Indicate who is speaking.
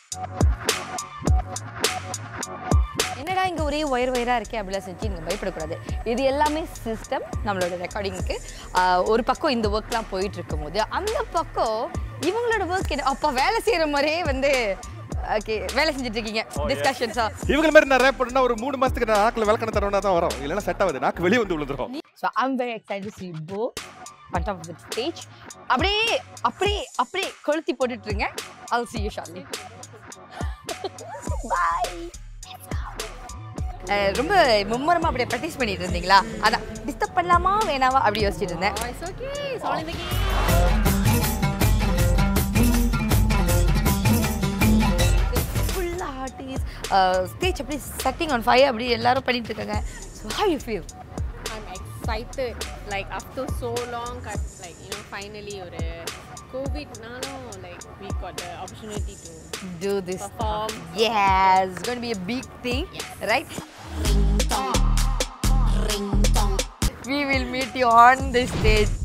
Speaker 1: என்னடா இங்கே ஒரே ஒயர் ஒயராக இருக்கே அப்படிலாம் செஞ்சு நீங்கள் பயப்படக்கூடாது இது எல்லாமே சிஸ்டம் நம்மளோட ரெக்கார்டிங்க்கு ஒரு பக்கம் இந்த ஒர்க்லாம் போயிட்டு இருக்கும்போது அந்த பக்கம் இவங்களோட ஒர்க் என்ன அப்போ வேலை செய்கிற மாதிரியே வந்து ஓகே வேலை செஞ்சுட்டு இருக்கீங்க டிஸ்கஷன்ஸா
Speaker 2: இவங்க மாதிரி நான் ரேப் பண்ணா ஒரு மூணு மாசத்துக்கு நான் நாக்கில் விளக்கண தரவனா தான் வரும் இல்லைன்னா செட் ஆகுது நாக்கு வெளியே வந்து விழுந்துரும்
Speaker 1: so I'm very excite to see both on top of the stage அப்படியே அப்படியே அப்படியே கொளுத்தி போட்டுட்டு இருங்க I'll see you shortly bye அஹ் ரொம்ப மும்மரமா அப்படியே ப்ராக்டிஸ் பண்ணிட்டு இருந்தீங்களா அதான் டிஸ்டர்ப் பண்ணலாமா வேணாவா அப்படி யோசிச்சுட்டு இருந்தேன்
Speaker 3: It's okay. It's all in the game.
Speaker 1: ஃபுல்லாக ஆர்டிஸ்ட் ஸ்டேஜ் அப்படியே செட்டிங் ஆன் ஃபயர் அப்படி எல்லாரும் பண்ணிட்டு இருக்காங்க so how you feel
Speaker 3: I'm excited. Like after so long, cut- like you know, finally ஒரு COVID நாளும் like we got the opportunity to
Speaker 1: do this
Speaker 3: perform.
Speaker 1: yes it's going to be a big thing right we will meet you on the stage